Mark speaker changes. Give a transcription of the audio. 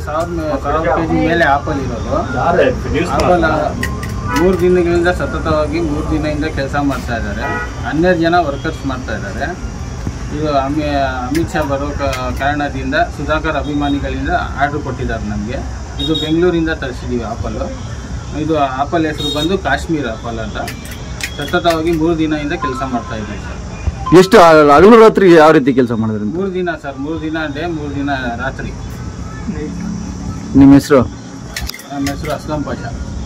Speaker 1: ಸಾವಿರ ಸಾವಿರ K G ಮೇಲೆ ಆಪಲ್ ಇರೋದು ಆಪಲ್ ಮೂರು ದಿನಗಳಿಂದ ಸತತವಾಗಿ ಮೂರು ದಿನದಿಂದ ಕೆಲಸ ಮಾಡ್ತಾ ಇದ್ದಾರೆ ಹನ್ನೆರಡು ಜನ ವರ್ಕರ್ಸ್ ಮಾಡ್ತಾ ಇದ್ದಾರೆ ಇದು ಅಮಿ ಅಮಿತ್ ಶಾ ಬರೋ ಕ- ಕಾರಣದಿಂದ ಸುಧಾಕರ್ ಅಭಿಮಾನಿಗಳಿಂದ ಆರ್ಡ್ರ್ ಕೊಟ್ಟಿದ್ದಾರೆ ನಮಗೆ ಇದು ಬೆಂಗಳೂರಿಂದ ತರಿಸಿದ್ದೀವಿ ಆಪಲ್ಲು ಇದು ಆಪಲ್ ಹೆಸರು ಬಂದು ಕಾಶ್ಮೀರ್ ಆಪಲ್ ಅಂತ ಸತತವಾಗಿ ಮೂರು ದಿನದಿಂದ ಕೆಲಸ ಮಾಡ್ತಾ ಇದ್ದೀವಿ ಸರ್
Speaker 2: ಎಷ್ಟು ಹಗಲು ರಾತ್ರಿ ಯಾವ ರೀತಿ ಕೆಲಸ ಮಾಡಿದ್ರಿ ಅಂತ?
Speaker 1: ಮೂರು ದಿನ ಸರ್ ಮೂರು ದಿನ ಡೇ ಮೂರು ದಿನ ರಾತ್ರಿ
Speaker 2: ನಿಮ್ಮ ಹೆಸರು
Speaker 1: ನಮ್ಮ ಹೆಸರು ಅಸ್ಲಂ ಪಾಷಾ